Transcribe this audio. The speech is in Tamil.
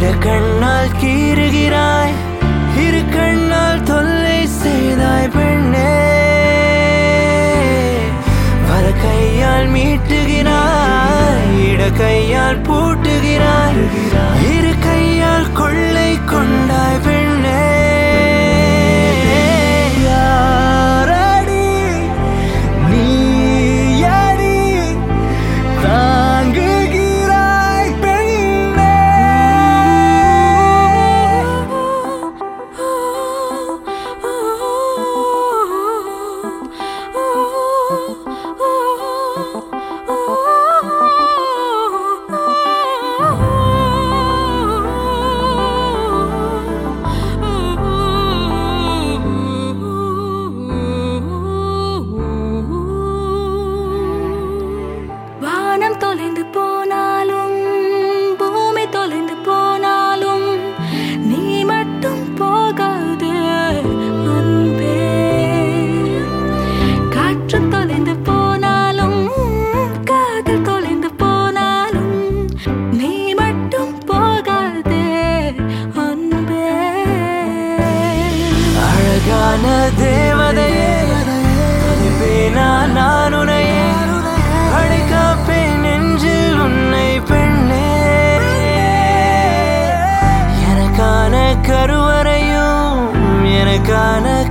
இட கண்ணால் கீறுகிறாய் இரு கண்ணால் தொல்லை செய்தாய் பெண்ணே வல கையால் மீட்டுகிறாய் இட கையால் பூட்டுகிறாய் இரு கையால் கொள்ளை கொண்டாய் பெண்ணே யாரடி நீ யாரி தாங்குகிறாய் பெண்ணே வானம் தொலைந்து போனாலும் பூமி தொலைந்து போனாலும் நீ மட்டும் போகாது அன்பே காற்று தொலைந்து போனாலும் காதல் தொலைந்து போனாலும் நீ மட்டும் போகாது அன்பே அழகான தேவதையே அனுப்பேனா நான் உனையே அழைக்காப்பேன் நெஞ்சில் உன்னை பெண்ணே எனக்கான கருவறையும் எனக்கான